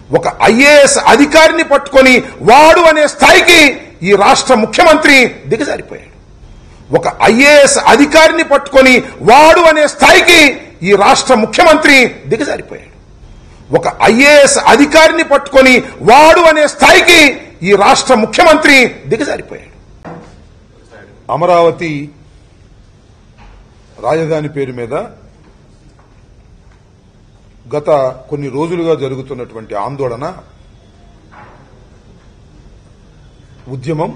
ఒక ఐఏఎస్ అధికారిని పట్టుకొని వాడు అనే స్థాయికి ఈ రాష్ట్ర ముఖ్యమంత్రి దిగజారిపోయాడు ఒక ఐఏఎస్ అధికారిని పట్టుకొని వాడు అనే స్థాయికి ఈ రాష్ట్ర ముఖ్యమంత్రి దిగజారిపోయాడు ఒక ఐఏఎస్ అధికారిని పట్టుకొని వాడు అనే స్థాయికి ఈ రాష్ట్ర ముఖ్యమంత్రి దిగజారిపోయాడు అమరావతి రాజధాని పేరు మీద గత కొన్ని రోజులుగా జరుగుతున్నటువంటి ఆందోళన ఉద్యమం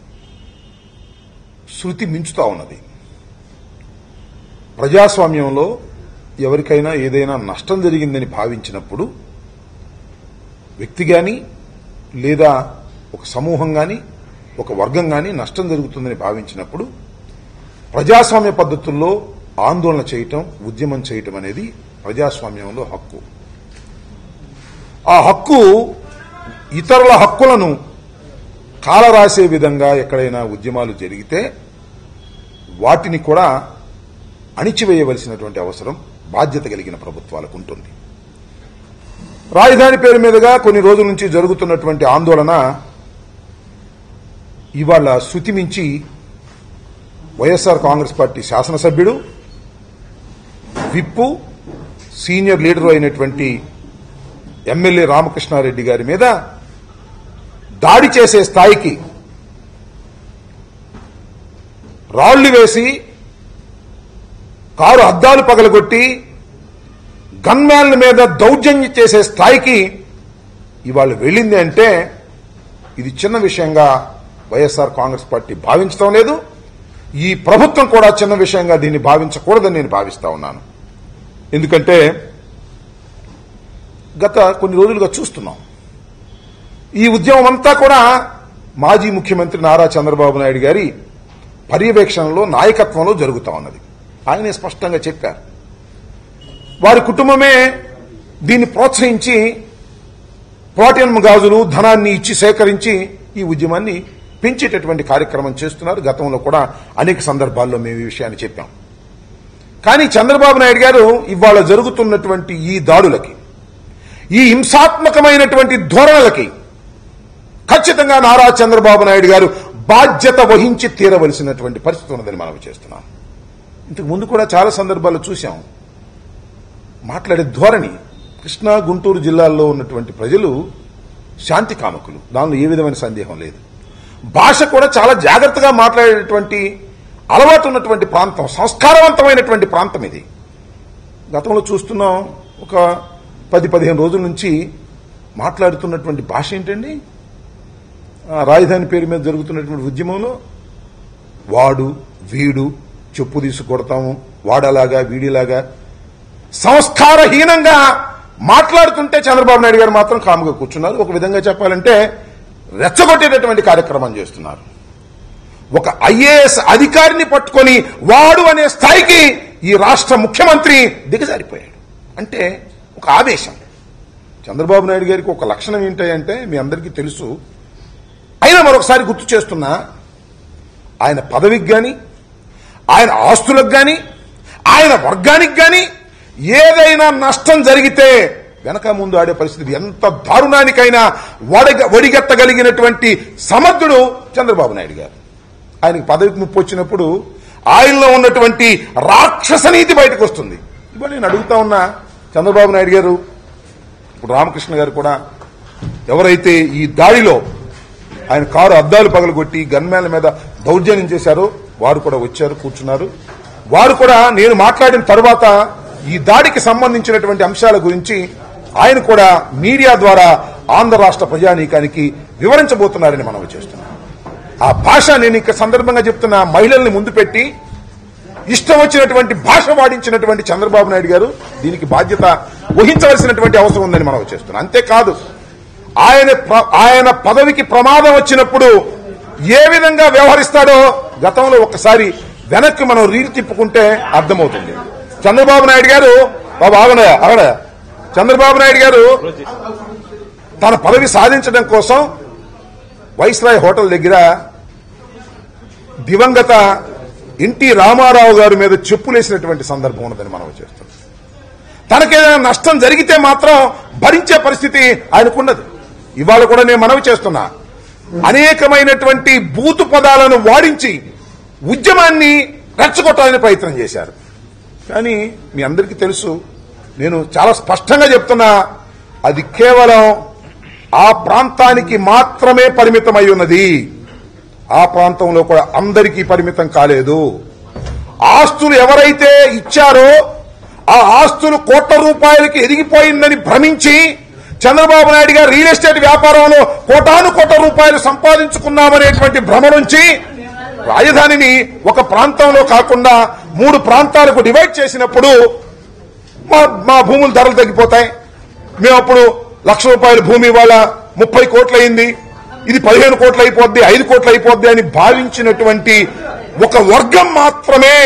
శృతి మించుతా ఉన్నది ప్రజాస్వామ్యంలో ఎవరికైనా ఏదైనా నష్టం జరిగిందని భావించినప్పుడు వ్యక్తి గాని లేదా ఒక సమూహం గాని ఒక వర్గం గాని నష్టం జరుగుతుందని భావించినప్పుడు ప్రజాస్వామ్య పద్ధతుల్లో ఆందోళన చేయటం ఉద్యమం చేయటం అనేది ప్రజాస్వామ్యంలో హక్కు ఆ హక్కు ఇతరుల హక్కులను కాలరాసే విధంగా ఎక్కడైనా ఉద్యమాలు జరిగితే వాటిని కూడా అణిచివేయవలసినటువంటి అవసరం బాధ్యత కలిగిన ప్రభుత్వాలకు ఉంటుంది రాజధాని పేరు మీదుగా కొన్ని రోజుల నుంచి జరుగుతున్నటువంటి ఆందోళన ఇవాళ శృతి మించి వైఎస్ఆర్ కాంగ్రెస్ పార్టీ శాసనసభ్యుడు విప్పు సీనియర్ లీడరు అయినటువంటి ఎమ్మెల్యే రామకృష్ణారెడ్డి గారి మీద దాడి చేసే స్థాయికి రాళ్లు వేసి కారు అద్దాలు పగలగొట్టి గన్మ్యాన్ల మీద దౌర్జన్యం చేసే స్థాయికి ఇవాళ వెళ్ళింది అంటే ఇది చిన్న విషయంగా వైఎస్ఆర్ కాంగ్రెస్ పార్టీ భావించడం లేదు ఈ ప్రభుత్వం కూడా చిన్న విషయంగా దీన్ని భావించకూడదని నేను భావిస్తా ఉన్నాను ఎందుకంటే గత కొన్ని రోజులుగా చూస్తున్నాం ఈ ఉద్యమం అంతా కూడా మాజీ ముఖ్యమంత్రి నారా చంద్రబాబు నాయుడు గారి పర్యవేక్షణలో నాయకత్వంలో జరుగుతా ఉన్నది ఆయనే స్పష్టంగా చెప్పారు వారి కుటుంబమే దీన్ని ప్రోత్సహించి ప్లాటినం గాజులు ధనాన్ని ఇచ్చి సేకరించి ఈ ఉద్యమాన్ని పెంచేటటువంటి కార్యక్రమం చేస్తున్నారు గతంలో కూడా అనేక సందర్భాల్లో మేము ఈ విషయాన్ని చెప్పాం కానీ చంద్రబాబు నాయుడు గారు ఇవాళ జరుగుతున్నటువంటి ఈ దాడులకి ఈ హింసాత్మకమైనటువంటి ధోరణులకి ఖచ్చితంగా నారా చంద్రబాబు నాయుడు గారు బాధ్యత వహించి తీరవలసినటువంటి పరిస్థితి ఉన్నదని మనం చేస్తున్నాం ఇంతకు ముందు కూడా చాలా సందర్భాల్లో చూశాం మాట్లాడే ధోరణి కృష్ణా గుంటూరు జిల్లాల్లో ఉన్నటువంటి ప్రజలు శాంతి కామకులు దానిలో ఏ విధమైన సందేహం లేదు భాష కూడా చాలా జాగ్రత్తగా మాట్లాడేటువంటి అలవాటు ఉన్నటువంటి ప్రాంతం సంస్కారవంతమైనటువంటి ప్రాంతం ఇది గతంలో చూస్తున్నాం ఒక పది పదిహేను రోజుల నుంచి మాట్లాడుతున్నటువంటి భాష ఏంటండి ఆ రాజధాని పేరు మీద జరుగుతున్నటువంటి ఉద్యమంలో వాడు వీడు చెప్పు తీసి కొడతాము వాడలాగా వీడిలాగా సంస్కారహీనంగా మాట్లాడుతుంటే చంద్రబాబు నాయుడు గారు మాత్రం కాముగా కూర్చున్నారు ఒక విధంగా చెప్పాలంటే రెచ్చగొట్టేటటువంటి కార్యక్రమం చేస్తున్నారు ఒక ఐఏఎస్ అధికారిని పట్టుకొని వాడు అనే స్థాయికి ఈ రాష్ట్ర ముఖ్యమంత్రి దిగజారిపోయాడు అంటే ఒక ఆవేశం చంద్రబాబు నాయుడు గారికి ఒక లక్షణం ఏంటంటే మీ అందరికీ తెలుసు అయినా మరొకసారి గుర్తు చేస్తున్నా ఆయన పదవికి గాని ఆయన ఆస్తులకు గాని ఆయన వర్గానికి గాని ఏదైనా నష్టం జరిగితే వెనక ముందు ఆడే పరిస్థితి ఎంత దారుణానికైనా వడగ ఒడిగట్టగలిగినటువంటి సమర్థుడు చంద్రబాబు నాయుడు గారు ఆయనకి పదవికి ముప్పు వచ్చినప్పుడు ఆయనలో ఉన్నటువంటి రాక్షస నీతి బయటకు వస్తుంది ఇవాళ నేను అడుగుతా ఉన్నా చంద్రబాబు నాయుడు గారు ఇప్పుడు రామకృష్ణ గారు కూడా ఎవరైతే ఈ దాడిలో ఆయన కారు అద్దాలు పగలగొట్టి గన్మ్యాన్ల మీద దౌర్జన్యం చేశారో వారు కూడా వచ్చారు కూర్చున్నారు వారు కూడా నేను మాట్లాడిన తర్వాత ఈ దాడికి సంబంధించినటువంటి అంశాల గురించి ఆయన కూడా మీడియా ద్వారా ఆంధ్ర రాష్ట్ర ప్రజానీకానికి వివరించబోతున్నారని మనం చేస్తున్నాం ఆ భాష నేను ఇక్కడ సందర్భంగా చెప్తున్న మహిళల్ని ముందు పెట్టి ఇష్టం వచ్చినటువంటి భాష వాడించినటువంటి చంద్రబాబు నాయుడు గారు దీనికి బాధ్యత వహించవలసినటువంటి అవసరం ఉందని మనం చేస్తున్నాం అంతేకాదు ఆయన ప్ర- ఆయన పదవికి ప్రమాదం వచ్చినప్పుడు ఏ విధంగా వ్యవహరిస్తాడో గతంలో ఒకసారి వెనక్కి మనం రీలు తిప్పుకుంటే అర్థమవుతుంది చంద్రబాబు నాయుడు గారు బాబు ఆగనయా ఆగనయా చంద్రబాబు నాయుడు గారు తన పదవి సాధించడం కోసం వైస్రాయ్ హోటల్ దగ్గర దివంగత ఎన్టీ రామారావు గారి మీద చెప్పులేసినటువంటి సందర్భం ఉన్నదని మనం చేస్తాం తనకేదైనా నష్టం జరిగితే మాత్రం భరించే పరిస్థితి ఆయనకున్నది ఇవాళ కూడా నేను మనవి చేస్తున్నా అనేకమైనటువంటి బూతు పదాలను వాడించి ఉద్యమాన్ని రెచ్చగొట్టాలని ప్రయత్నం చేశారు కానీ మీ అందరికీ తెలుసు నేను చాలా స్పష్టంగా చెప్తున్నా అది కేవలం ఆ ప్రాంతానికి మాత్రమే పరిమితమై ఉన్నది ఆ ప్రాంతంలో కూడా అందరికీ పరిమితం కాలేదు ఆస్తులు ఎవరైతే ఇచ్చారో ఆ ఆస్తులు కోట్ల రూపాయలకి ఎదిగిపోయిందని భ్రమించి చంద్రబాబు నాయుడు గారు రియల్ ఎస్టేట్ వ్యాపారంలో కోటాను కోట్ల రూపాయలు సంపాదించుకున్నామనేటువంటి భ్రమ నుంచి రాజధానిని ఒక ప్రాంతంలో కాకుండా మూడు ప్రాంతాలకు డివైడ్ చేసినప్పుడు మా మా భూముల ధరలు తగ్గిపోతాయి మేము అప్పుడు లక్ష రూపాయల భూమి ఇవాళ ముప్పై కోట్లు అయింది ఇది పదిహేను కోట్లు అయిపోద్ది ఐదు కోట్లు అయిపోద్ది అని భావించినటువంటి ఒక వర్గం మాత్రమే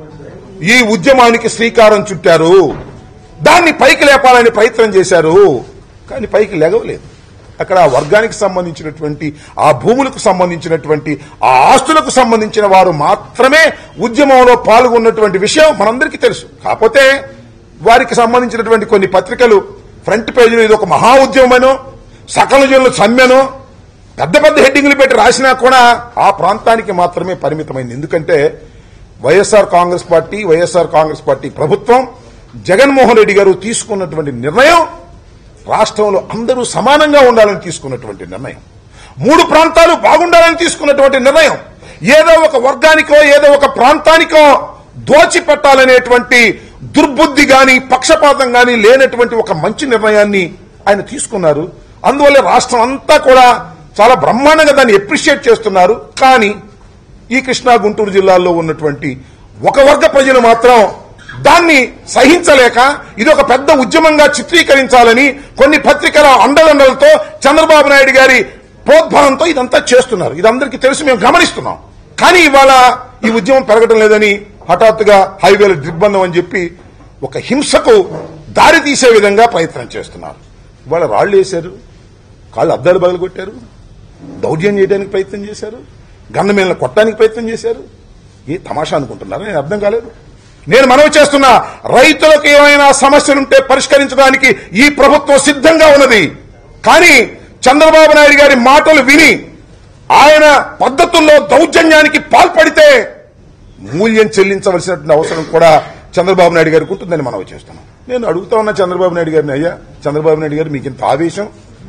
ఈ ఉద్యమానికి శ్రీకారం చుట్టారు దాన్ని పైకి లేపాలని ప్రయత్నం చేశారు కానీ పైకి లేగవలేదు అక్కడ ఆ వర్గానికి సంబంధించినటువంటి ఆ భూములకు సంబంధించినటువంటి ఆ ఆస్తులకు సంబంధించిన వారు మాత్రమే ఉద్యమంలో పాల్గొన్నటువంటి విషయం మనందరికీ తెలుసు కాకపోతే వారికి సంబంధించినటువంటి కొన్ని పత్రికలు ఫ్రంట్ పేజీలో ఇది ఒక మహా ఉద్యమమనో సకల జనులు సమ్మెనో పెద్ద పెద్ద హెడ్డింగ్లు పెట్టి రాసినా కూడా ఆ ప్రాంతానికి మాత్రమే పరిమితమైంది ఎందుకంటే వైఎస్ఆర్ కాంగ్రెస్ పార్టీ వైఎస్ఆర్ కాంగ్రెస్ పార్టీ ప్రభుత్వం జగన్మోహన్ రెడ్డి గారు తీసుకున్నటువంటి నిర్ణయం రాష్ట్రంలో అందరూ సమానంగా ఉండాలని తీసుకున్నటువంటి నిర్ణయం మూడు ప్రాంతాలు బాగుండాలని తీసుకున్నటువంటి నిర్ణయం ఏదో ఒక వర్గానికో ఏదో ఒక ప్రాంతానికో దోచిపెట్టాలనేటువంటి దుర్బుద్ధి గాని పక్షపాతం గాని లేనటువంటి ఒక మంచి నిర్ణయాన్ని ఆయన తీసుకున్నారు అందువల్ల రాష్ట్రం అంతా కూడా చాలా బ్రహ్మాండంగా దాన్ని ఎప్రిషియేట్ చేస్తున్నారు కానీ ఈ కృష్ణా గుంటూరు జిల్లాల్లో ఉన్నటువంటి ఒక వర్గ ప్రజలు మాత్రం దాన్ని సహించలేక ఇది ఒక పెద్ద ఉద్యమంగా చిత్రీకరించాలని కొన్ని పత్రికల అండదండలతో చంద్రబాబు నాయుడు గారి ప్రోద్బలంతో ఇదంతా చేస్తున్నారు ఇది అందరికీ తెలుసు మేము గమనిస్తున్నాం కానీ ఇవాళ ఈ ఉద్యమం పెరగడం లేదని హఠాత్తుగా హైవేల దిగ్బంధం అని చెప్పి ఒక హింసకు దారి తీసే విధంగా ప్రయత్నం చేస్తున్నారు ఇవాళ రాళ్లు వేశారు కాళ్ళు అద్దాలు పగలగొట్టారు దౌర్జన్యం చేయడానికి ప్రయత్నం చేశారు గన్నమేళ్ళని కొట్టడానికి ప్రయత్నం చేశారు ఏ తమాషా అనుకుంటున్నారా నేను అర్థం కాలేదు నేను మనవి చేస్తున్నా రైతులకు ఏమైనా సమస్యలుంటే పరిష్కరించడానికి ఈ ప్రభుత్వం సిద్ధంగా ఉన్నది కానీ చంద్రబాబు నాయుడు గారి మాటలు విని ఆయన పద్ధతుల్లో దౌర్జన్యానికి పాల్పడితే మూల్యం చెల్లించవలసినటువంటి అవసరం కూడా చంద్రబాబు నాయుడు గారికి ఉంటుందని మనవి చేస్తున్నాం నేను అడుగుతా ఉన్నా చంద్రబాబు నాయుడు గారిని అయ్యా చంద్రబాబు నాయుడు గారు మీకు ఇంత ఆవేశం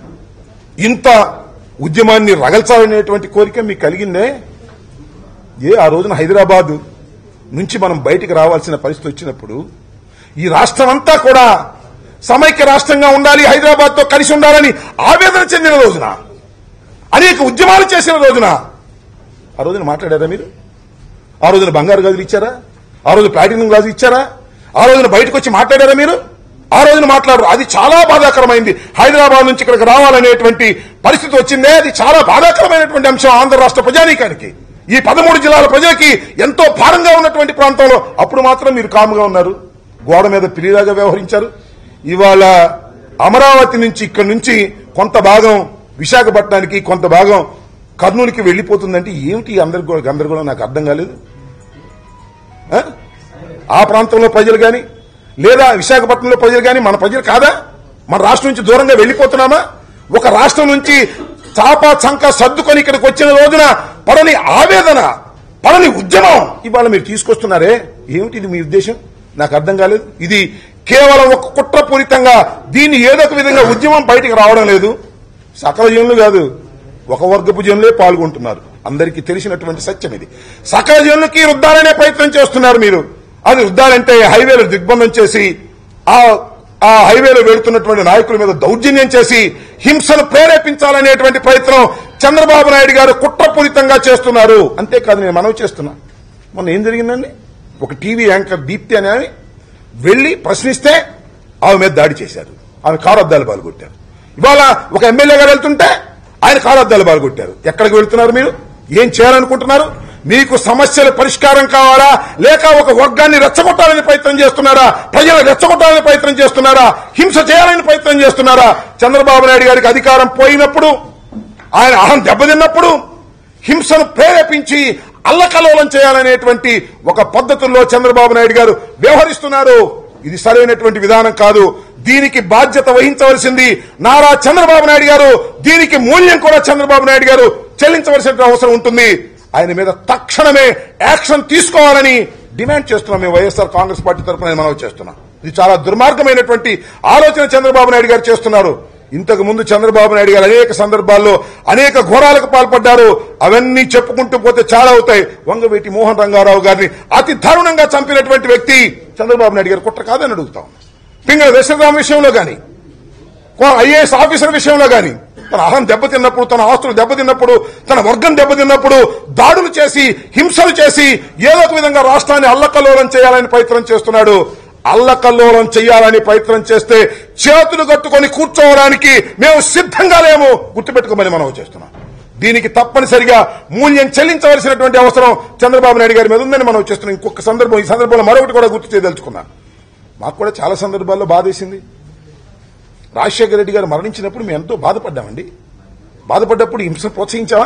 ఇంత ఉద్యమాన్ని రగల్చాలనేటువంటి కోరిక మీకు కలిగిందే ఏ ఆ రోజున హైదరాబాద్ నుంచి మనం బయటికి రావాల్సిన పరిస్థితి వచ్చినప్పుడు ఈ రాష్ట్రం అంతా కూడా సమైక్య రాష్ట్రంగా ఉండాలి హైదరాబాద్ తో కలిసి ఉండాలని ఆవేదన చెందిన రోజున అనేక ఉద్యమాలు చేసిన రోజున ఆ రోజున మాట్లాడారా మీరు ఆ రోజున బంగారు గాజులు ఇచ్చారా ఆ రోజు ప్లాటినం గాజులు ఇచ్చారా ఆ రోజున బయటకు వచ్చి మాట్లాడారా మీరు ఆ రోజున మాట్లాడరు అది చాలా బాధాకరమైంది హైదరాబాద్ నుంచి ఇక్కడికి రావాలనేటువంటి పరిస్థితి వచ్చిందే అది చాలా బాధాకరమైనటువంటి అంశం ఆంధ్ర రాష్ట్ర ప్రజానీకానికి ఈ పదమూడు జిల్లాల ప్రజలకి ఎంతో భారంగా ఉన్నటువంటి ప్రాంతంలో అప్పుడు మాత్రం మీరు కాముగా ఉన్నారు గోడ మీద పిల్లిలాగా వ్యవహరించారు ఇవాళ అమరావతి నుంచి ఇక్కడి నుంచి కొంత భాగం విశాఖపట్నానికి కొంత భాగం కర్నూలుకి వెళ్లిపోతుందంటే ఏమిటి ఈ అందరి గో- గందరగోళం నాకు అర్థం కాలేదు ఆ? ఆ ప్రాంతంలో ప్రజలు గాని లేదా విశాఖపట్నంలో ప్రజలు గాని మన ప్రజలు కాదా మన రాష్ట్రం నుంచి దూరంగా వెళ్లిపోతున్నామా ఒక రాష్ట్రం నుంచి చాపా చంక సర్దుకొని ఇక్కడికి వచ్చిన రోజున పడని ఆవేదన పడని ఉద్యమం ఇవాళ మీరు తీసుకొస్తున్నారే ఏమిటి ఇది మీ ఉద్దేశం నాకు అర్థం కాలేదు ఇది కేవలం ఒక కుట్రపూరితంగా దీన్ని ఏదో ఒక విధంగా ఉద్యమం బయటికి రావడం లేదు సకల జనులు కాదు ఒక వర్గపు జనులే పాల్గొంటున్నారు అందరికీ తెలిసినటువంటి సత్యం ఇది సకల జనులకి రుద్దాలనే ప్రయత్నం చేస్తున్నారు మీరు అది రుద్దాలంటే హైవేలు దిగ్బంధం చేసి ఆ ఆ హైవేలో వెళుతున్నటువంటి నాయకుల మీద దౌర్జన్యం చేసి హింసను ప్రేరేపించాలనేటువంటి ప్రయత్నం చంద్రబాబు నాయుడు గారు కుట్రపూరితంగా చేస్తున్నారు అంతేకాదు నేను మనవి చేస్తున్నా మొన్న ఏం జరిగిందండి ఒక టీవీ యాంకర్ దీప్తి అనే ఆమె వెళ్లి ప్రశ్నిస్తే ఆమె మీద దాడి చేశారు ఆమె కారు అద్దాలు పాల్గొట్టారు ఇవాళ ఒక ఎమ్మెల్యే గారు వెళ్తుంటే ఆయన కారు అద్దాలు పాల్గొట్టారు ఎక్కడికి వెళ్తున్నారు మీరు ఏం చేయాలనుకుంటున్నారు మీకు సమస్యల పరిష్కారం కావాలా లేక ఒక వర్గాన్ని రెచ్చగొట్టాలని ప్రయత్నం చేస్తున్నారా ప్రజలు రెచ్చగొట్టాలని ప్రయత్నం చేస్తున్నారా హింస చేయాలని ప్రయత్నం చేస్తున్నారా చంద్రబాబు నాయుడు గారికి అధికారం పోయినప్పుడు ఆయన అహం దెబ్బతిన్నప్పుడు హింసను ప్రేరేపించి అల్లకల్లోలం చేయాలనేటువంటి ఒక పద్ధతుల్లో చంద్రబాబు నాయుడు గారు వ్యవహరిస్తున్నారు ఇది సరైనటువంటి విధానం కాదు దీనికి బాధ్యత వహించవలసింది నారా చంద్రబాబు నాయుడు గారు దీనికి మూల్యం కూడా చంద్రబాబు నాయుడు గారు చెల్లించవలసిన అవసరం ఉంటుంది ఆయన మీద తక్షణమే యాక్షన్ తీసుకోవాలని డిమాండ్ చేస్తున్నాం మేము వైఎస్ఆర్ కాంగ్రెస్ పార్టీ తరఫున నేను మనవి చేస్తున్నాం ఇది చాలా దుర్మార్గమైనటువంటి ఆలోచన చంద్రబాబు నాయుడు గారు చేస్తున్నారు ఇంతకు ముందు చంద్రబాబు నాయుడు గారు అనేక సందర్భాల్లో అనేక ఘోరాలకు పాల్పడ్డారు అవన్నీ చెప్పుకుంటూ పోతే చాలా అవుతాయి వంగవీటి మోహన్ రంగారావు గారిని అతి దారుణంగా చంపినటువంటి వ్యక్తి చంద్రబాబు నాయుడు గారు కుట్ర కాదని అడుగుతాం పింగళ దశరథరామ విషయంలో గాని ఐఏఎస్ ఆఫీసర్ విషయంలో గాని తన అహం దెబ్బతిన్నప్పుడు తన ఆస్తులు దెబ్బతిన్నప్పుడు తన వర్గం దెబ్బతిన్నప్పుడు దాడులు చేసి హింసలు చేసి ఏదో ఒక విధంగా రాష్ట్రాన్ని అల్లకల్లోలం చేయాలని ప్రయత్నం చేస్తున్నాడు అల్లకల్లోలం చేయాలని ప్రయత్నం చేస్తే చేతులు కట్టుకొని కూర్చోవడానికి మేము సిద్ధంగా లేము గుర్తుపెట్టుకోమని మనం చేస్తున్నాం దీనికి తప్పనిసరిగా మూల్యం చెల్లించవలసినటువంటి అవసరం చంద్రబాబు నాయుడు గారి మీద ఉందని మనం చేస్తున్నాం ఇంకొక సందర్భం ఈ సందర్భంలో మరొకటి కూడా గుర్తు చేయదలుచుకున్నాను మాకు కూడా చాలా సందర్భాల్లో బాధేసింది రాజశేఖర రెడ్డి గారు మరణించినప్పుడు మేము ఎంతో బాధపడ్డామండి బాధపడ్డప్పుడు హింసను ప్రోత్సహించావా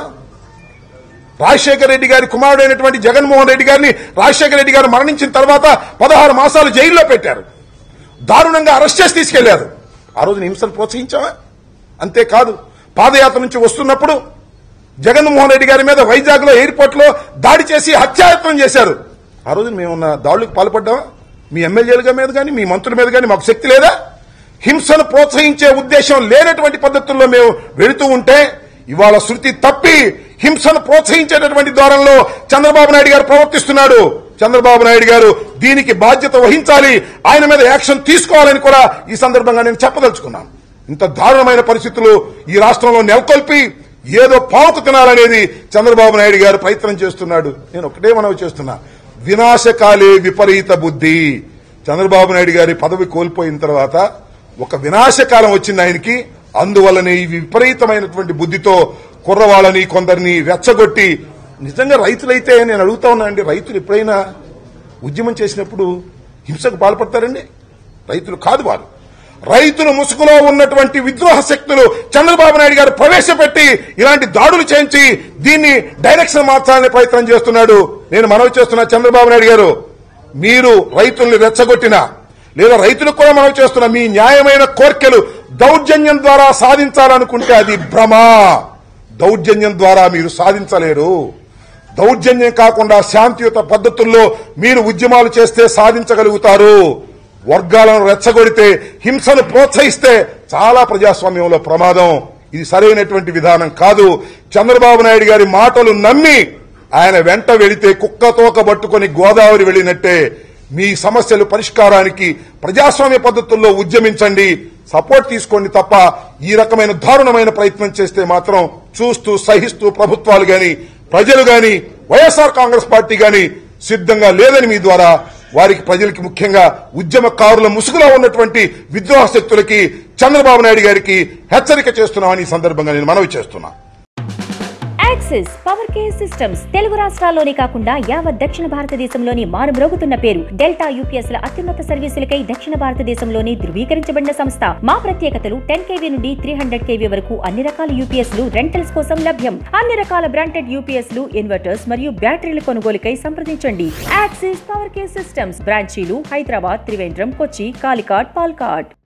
రాజశేఖర రెడ్డి గారి కుమారుడైనటువంటి జగన్మోహన్ రెడ్డి గారిని రాజశేఖర రెడ్డి గారు మరణించిన తర్వాత పదహారు మాసాలు జైల్లో పెట్టారు దారుణంగా అరెస్ట్ చేసి తీసుకెళ్లారు ఆ రోజున హింసను ప్రోత్సహించావా అంతేకాదు పాదయాత్ర నుంచి వస్తున్నప్పుడు జగన్మోహన్ రెడ్డి గారి మీద వైజాగ్ లో ఎయిర్పోర్ట్ లో దాడి చేసి హత్యాయత్నం చేశారు ఆ రోజున మేమున్న దాడులకు పాల్పడ్డామా మీ ఎమ్మెల్యేల మీద కానీ మీ మంత్రుల మీద కానీ మాకు శక్తి లేదా హింసను ప్రోత్సహించే ఉద్దేశం లేనటువంటి పద్ధతుల్లో మేము వెళుతూ ఉంటే ఇవాళ శృతి తప్పి హింసను ప్రోత్సహించేటటువంటి ద్వారంలో చంద్రబాబు నాయుడు గారు ప్రవర్తిస్తున్నాడు చంద్రబాబు నాయుడు గారు దీనికి బాధ్యత వహించాలి ఆయన మీద యాక్షన్ తీసుకోవాలని కూడా ఈ సందర్భంగా నేను చెప్పదలుచుకున్నాను ఇంత దారుణమైన పరిస్థితులు ఈ రాష్ట్రంలో నెలకొల్పి ఏదో పావుకు తినాలనేది చంద్రబాబు నాయుడు గారు ప్రయత్నం చేస్తున్నాడు నేను ఒకటే మనవి చేస్తున్నా వినాశకాలే విపరీత బుద్ధి చంద్రబాబు నాయుడు గారి పదవి కోల్పోయిన తర్వాత ఒక వినాశకాలం వచ్చింది ఆయనకి అందువల్లనే ఈ విపరీతమైనటువంటి బుద్ధితో కుర్రవాళ్ళని కొందరిని రెచ్చగొట్టి నిజంగా రైతులైతే నేను అడుగుతా ఉన్నా అండి రైతులు ఎప్పుడైనా ఉద్యమం చేసినప్పుడు హింసకు పాల్పడతారండి రైతులు కాదు వారు రైతుల ముసుగులో ఉన్నటువంటి విద్రోహ శక్తులు చంద్రబాబు నాయుడు గారు ప్రవేశపెట్టి ఇలాంటి దాడులు చేయించి దీన్ని డైరెక్షన్ మార్చాలనే ప్రయత్నం చేస్తున్నాడు నేను మనవి చేస్తున్నా చంద్రబాబు నాయుడు గారు మీరు రైతుల్ని రెచ్చగొట్టినా లేదా రైతులకు కూడా మనవి చేస్తున్నా మీ న్యాయమైన కోర్కెలు దౌర్జన్యం ద్వారా సాధించాలనుకుంటే అది భ్రమ దౌర్జన్యం ద్వారా మీరు సాధించలేరు దౌర్జన్యం కాకుండా శాంతియుత పద్ధతుల్లో మీరు ఉద్యమాలు చేస్తే సాధించగలుగుతారు వర్గాలను రెచ్చగొడితే హింసను ప్రోత్సహిస్తే చాలా ప్రజాస్వామ్యంలో ప్రమాదం ఇది సరైనటువంటి విధానం కాదు చంద్రబాబు నాయుడు గారి మాటలు నమ్మి ఆయన వెంట వెళితే కుక్క తోక పట్టుకొని గోదావరి వెళ్ళినట్టే మీ సమస్యలు పరిష్కారానికి ప్రజాస్వామ్య పద్ధతుల్లో ఉద్యమించండి సపోర్ట్ తీసుకోండి తప్ప ఈ రకమైన దారుణమైన ప్రయత్నం చేస్తే మాత్రం చూస్తూ సహిస్తూ ప్రభుత్వాలు గాని ప్రజలు గాని వైఎస్ఆర్ కాంగ్రెస్ పార్టీ గాని సిద్ధంగా లేదని మీ ద్వారా వారికి ప్రజలకి ముఖ్యంగా ఉద్యమకారుల ముసుగులో ఉన్నటువంటి విద్రోహ శక్తులకి చంద్రబాబు నాయుడు గారికి హెచ్చరిక చేస్తున్నామని ఈ సందర్భంగా నేను మనవి చేస్తున్నా Axis power care systems Telugu రాష్ట్రాల్లోనే కాకుండా యావత్ దక్షిణ భారతదేశంలోని మారుమ్రోగుతున్న పేరు డెల్టా యూపీఎస్ ల అత్యున్నత సర్వీసులకై దక్షిణ భారతదేశంలోని ధృవీకరించబడిన సంస్థ మా ప్రత్యేకతలు టెన్ కేవీ నుండి త్రీ హండ్రెడ్ కేవీ వరకు అన్ని రకాల యూపీఎస్ లు రెంటల్స్ కోసం లభ్యం అన్ని రకాల బ్రాండెడ్ యూపీఎస్ లు ఇన్వర్టర్స్ మరియు బ్యాటరీల కొనుగోలుకై సంప్రదించండి యాక్సిస్ పవర్ కేర్ సిస్టమ్స్ బ్రాంచీలు హైదరాబాద్ త్రివేంద్రం కొచ్చి కాలికాడ్ పాల్కాడ్